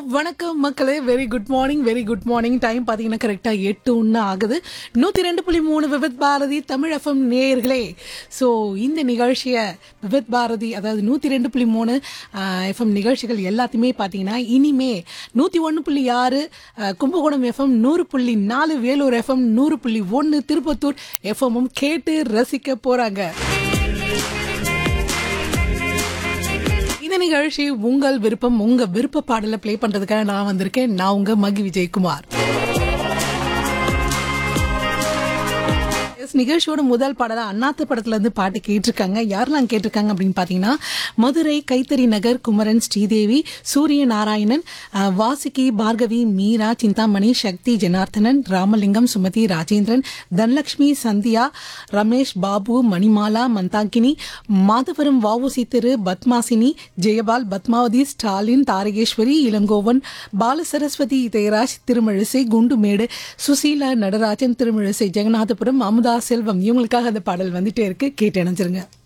வணக்கம் மக்களே very good morning very good morning time பார்த்தீங்கன்னா கரெக்டாக எட்டு ஒன்று ஆகுது நூற்றி ரெண்டு புள்ளி மூணு விவித் பாரதி தமிழ் எஃப்எம் நேயர்களே ஸோ இந்த நிகழ்ச்சியை விவித் பாரதி அதாவது நூற்றி ரெண்டு புள்ளி மூணு எஃப்எம் நிகழ்ச்சிகள் எல்லாத்தையுமே பார்த்தீங்கன்னா இனிமே நூற்றி ஒன்று புள்ளி ஆறு அஹ், கும்பகோணம் எஃப்எம் நூறு புள்ளி நாலு வேலூர் எஃப்எம் நூறு புள்ளி ஒன்று திருப்பத்தூர் எஃப்எம்மும் கேட்டு ரசிக்க போகிறாங்க இந்த நிகழ்ச்சி உங்கள் விருப்பம் உங்க விருப்ப பாடலை ப்ளே பண்றதுக்காக நான் வந்திருக்கேன் நான் உங்க மகி விஜயகுமார் Yes, நிகழ்ச்சியோட முதல் பாடலா அண்ணாத்த படத்துல இருந்து பாட்டு கேட்டிருக்காங்க யாரெல்லாம் கேட்டிருக்காங்க அப்படின்னு பாத்தீங்கன்னா மதுரை கைத்தறி நகர் குமரன் ஸ்ரீதேவி சூரிய நாராயணன் அஹ், வாசுகி பார்கவி மீரா சிந்தாமணி சக்தி ஜனார்த்தனன் ராமலிங்கம் சுமதி ராஜேந்திரன் தனலட்சுமி சந்தியா ரமேஷ் பாபு மணிமாலா மந்தாகினி மாதவரம் வஉசி திரு பத்மாசினி ஜெயபால் பத்மாவதி ஸ்டாலின் தாரகேஸ்வரி இளங்கோவன் பாலசரஸ்வதி இதயராஜ் திருமழிசை குண்டுமேடு சுசீலா நடராஜன் திருமழிசை ஜெகநாதபுரம் அமுதா செல்வம் இவங்களுக்காக அந்த பாடல் வந்துட்டே இருக்கு கேட்டு இணைஞ்சிருங்க